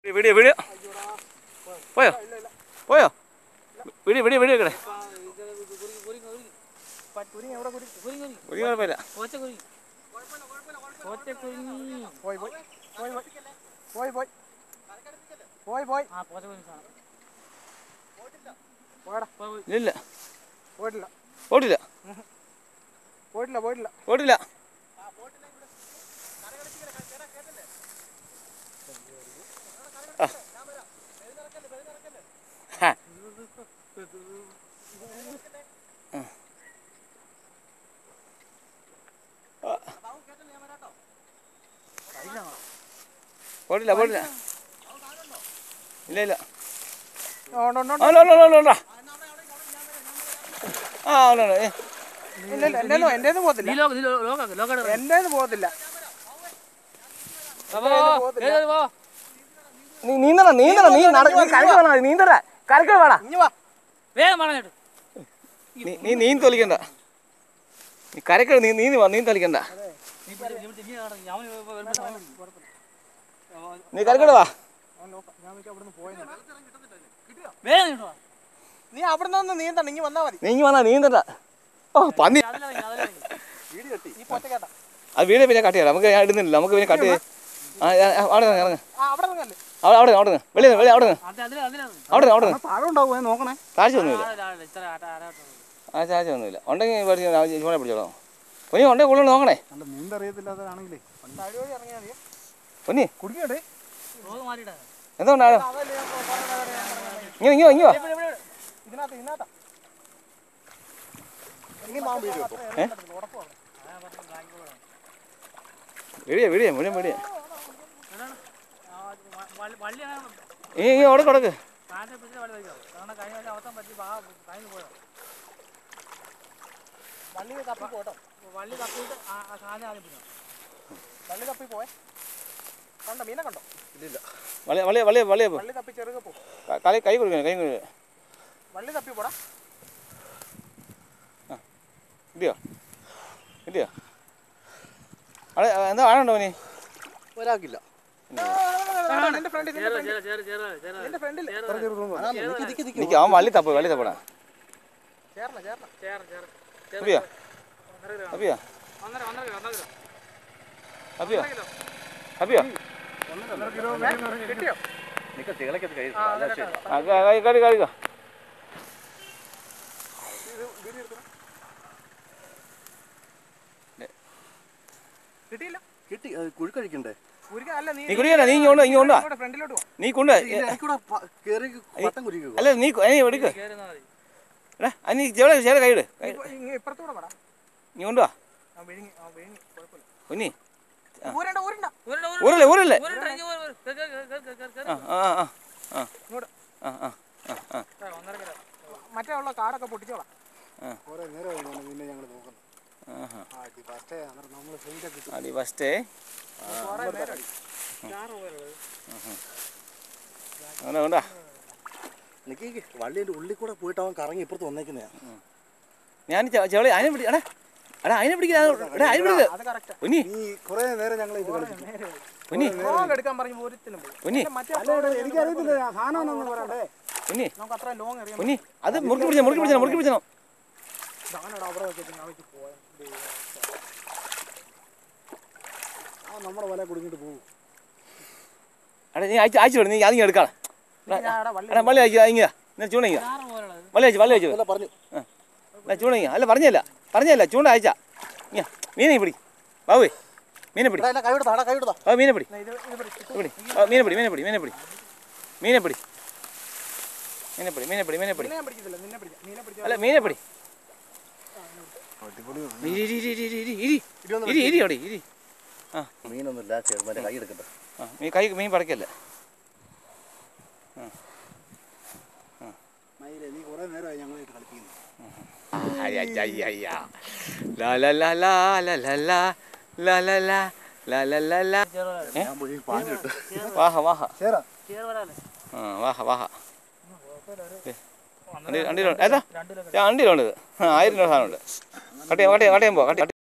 Video video പോയോ പോയോ video video video കിടേ ഒരു കുഴപ്പമില്ല പോയി പോയി പോയി പോയി പോയി പോയി പോയി പോയി പോയടാ ഇല്ല പോയിട്ടില്ല ഓടില്ല പോയിട്ടില്ല പോയിട്ടില്ല ഓടില്ല ആ. ഹാ. ആ. ആ. പോടില്ല പോടില്ല ഇല്ല ഇല്ല ആ, ഉണ്ട്, ഉണ്ട്, ഉണ്ട്. ആ, ഉണ്ട്, ഉണ്ട്, ഉണ്ട്, ഉണ്ട്. ആ ഉണ്ട്, ഉണ്ട്. ഏ, ഇല്ല ഇല്ല എൻ്റെ എൻ്റെ പോകത്തില്ല എൻ്റെ പോകത്തില്ല നീ നീന്തണ നീന്തണ നീ നട നീ കരക്ക് വേണം നീന്തട കരക്ക് വേണം ഇനി വാ നീ നീ നീന്തി തൊലിക്കണ്ട നീ കരക്ക് നീ നീന്തി വാ നീന്തി തൊലിക്കണ്ട നീ കരക്കട വാ ഞാൻ നോക്കാം ഞാൻ നോക്കി അവിടുന്ന് പോയെന്ന് നീ അവിടെ നിന്ന് നീന്തണ്ട ഇനി വന്നാ മതി നീ ഇങ്ങ് വന്നാ നീന്തണ്ട ഓ പന്നി ഈ പൊറ്റ കേട്ടാ അത് വീട് പിന്നെ കട്ട് ചെയ്യാം നമുക്ക് ഞാൻ ഇടുന്നില്ല നമുക്ക് പിന്നെ കട്ട് ചെയ്യാം ആ ആ, ആ, അവിടെ നിന്ന് ഇറങ്ങ് ആ അവിടെ നിന്നല്ലേ അവിടെ അവിടെ അവിടെ നിന്ന് വെളി വെളി അവിടെ നിന്ന് അവിടെ നിന്ന് അവിടെ നിന്ന് താഴെ ഉണ്ടാവുമേ നോക്കണേ താഴ്ച ഒന്നുമില്ല ആ താഴ്ച ഒന്നുമില്ല ഉണ്ടെങ്കിൽ പഠിച്ചു ചൂടെ പിടിച്ചോളാം പൊന്നി ഉണ്ടെങ്കിൽ കൂടുതൽ നോക്കണേ അല്ല നീന്തറിയത്തില്ലാത്തതാണെങ്കിലേ താഴെ വഴി ഇറങ്ങിയാൽ മതി പൊന്നി കുടിക്കണ്ടേ എന്തുകൊണ്ടാണ് അതല്ലേ ഞാൻ പറഞ്ഞത് അവിടെ ഞാൻ പറഞ്ഞത്. ഇങ്ങോ ഇങ്ങോ ഇങ്ങോ ഇതിനകത്ത് ഇതിനകത്താ വീടിയ വീടിയ വീടിയ വീടിയ ഈ ഈ ഉടക്ക് ഉടക്ക് വള്ളി തപ്പി പോട്ടോ വള്ളി തപ്പി പോയെ കണ്ടോ മീനെ കണ്ടോ വളി വളി വളി വളി വള്ളി തപ്പി ചെറുക പോ കളി കൈ കൊടുക്കണം കൈ കൊടുക്കണം വള്ളി തപ്പി പോടാ കിട്ടിയോ കിട്ടിയോ അവിടെ എന്താ ആണുണ്ടോ നീ ഒരാക്കില്ല എന്റെ ഫ്രണ്ടിൽ എന്റെ ഫ്രണ്ടിൽ എനിക്ക് അവൻ വള്ളി തപ്പ് വള്ളി തപ്പടാ ചേർന്ന ചേർന്ന അപ്പിയോ അപ്പിയോ അപ്പിയോ അപ്പിയോ കിട്ടിയോ ആ കൈ കടി കടിക്കോ കിട്ടിയില്ല കിട്ടി കുഴുക്കഴിക്കണ്ടേ കുരുക്ക അല്ല നീ നീ കുടിക്കണ്ട നീ ഇങ്ങോട്ട് ഇങ്ങോട്ടാ ഇങ്ങോട്ട് ഫ്രണ്ടിലോട്ട് പോ നീ കൊണ്ട് എനിക്കൂടെ കേറി വട്ടം കുരിക്കുക അല്ല നീ നീ എടുക്ക് എടാ അത് നീ ചെവിടെ ചേരെ കൈയിട് കൈ ഇപ്പൊ ഇങ്ങ് ഇപ്പുറത്തൂടെ പടാ നീ കൊണ്ടുവാ ആ വിഴുങ്ങി ആ വിഴുങ്ങി കുഴപ്പമില്ല പൊന്നി ഊരണ്ട ഊരണ്ട ഊരല്ലേ ഊരല്ലേ ആ ആ ആ ആ ഇങ്ങോട്ട് ആ ആ ആ ആ മറ്റേ ഉള്ള കാടൊക്കെ പൊട്ടിച്ചോളാം കുറെ നേരമായി നിന്നെ ഞങ്ങൾ നോക്കുന്നു ആഹാ. ആ ഫസ്റ്റേ അന്നേരം നമ്മൾ ഫ്രണ്ട് കിട്ടും അടി ഫസ്റ്റേ കുറെ നേരം അങ്ങനെ കൊണ്ടാ എനിക്ക് വള്ളിയുടെ ഉള്ളിൽ കൂടെ പോയിട്ട് അവൻ കറങ്ങി ഇപ്പുറത്ത് വന്നേക്കുന്നതാ ഞാൻ ചെ- ചെവളി അതിനെ പിടി എടാ എടാ അതിനെ പിടിക്കില്ല എടാ അതിനെ പിടിക്കുക അത് കറക്റ്റാ പൊന്നി നീ കുറെ നേരം ഞങ്ങൾ ഇത് കളിച്ചു പൊന്നി ലോങ് എടുക്കാൻ പറഞ്ഞു ഒരുത്തിനും പോയി പൊന്നി മറ്റേ എനിക്കറിയത്തില്ല സാധനം ഒന്നും പറയണ്ടേ പൊന്നി നമുക്ക് അത്ര ലോങ് അറിയാം പൊന്നി അത് മുറുക്കി പിടിച്ചോ മുറുക്കി പിടിച്ചോ മുറുക്കി പിടിച്ചോ സാധനം അവിടെ വെച്ചിട്ട് ഞാൻ വെച്ച് പോയാൽ അവൻ നമ്മുടെ വല കുടുങ്ങിട്ട് പോകും എടാ നീ അയച്ചു അയച്ചു വിടും നീ അതിങ്ങ് എടുക്കാം ഞാൻ അവിടെ വള്ളി എടാ വള്ളി അയക്കുക ഇങ്ങനെ എന്നാ ചൂണ്ട ഇങ്ങനെ വള്ളി അയച്ചു വള്ളി അയച്ചു അല്ല പറഞ്ഞു എന്നാ ചൂണ്ട ഇങ്ങനെ അല്ല പറഞ്ഞല്ല പറഞ്ഞല്ല ചൂണ്ട അയച്ചാ ഇങ്ങനെ മീനെ പിടി ബാബുവേ മീനെ പിടി എടാ എന്നെ കൈ വിടുതാ എടാ കൈ വിടുതാ ആ മീനെ പിടി ഇത് ഇത് പിടി. പിടി ആ മീനെ പിടി മീനെ പിടി മീനെ പിടി മീനെ പിടി മീനെ പിടി മീനെ പിടി മീനെ പിടി നിന്നെ ഞാൻ പിടിക്കത്തില്ല നിന്നെ പിടിക്കാം നിന്നെ പിടിച്ചാൽ അല്ല മീനെ പിടി ഇരി ഇരി ഇരി ഇരി ഇരി ഇരി ഇരി ഇരി അവിടെ ഇരി മീനൊന്നും ഇല്ല ചേർന്ന് കൈ എടുക്കട്ടെ ആ മീൻ കൈ മീൻ പടക്കല്ലേ മയിലേ നീ കുറെ നേരമായി ഞങ്ങളായിട്ട് കളിക്കുന്നു ലാ ലാ ലാ ലാ ലാ ലാ ലാ ലാ ലാ ലാ ലാ ലാ ലാ ലാ ഏ? ഞാൻ പോയി പാഞ്ഞിട്ട് വാഹ വാഹ ചേരാ ആ വാഹ വാഹ ഏ, വണ്ടി വണ്ടിയിലുണ്ട് ഏതാ ഞാൻ വണ്ടിയിലുണ്ട് ഇത് ആ ആയിരം രൂപ സാധനമുണ്ട് കട്ട് ചെയ്യാം കട്ട് ചെയ്യാം കട്ട് ചെയ്യാൻ പോവാം കട്ട്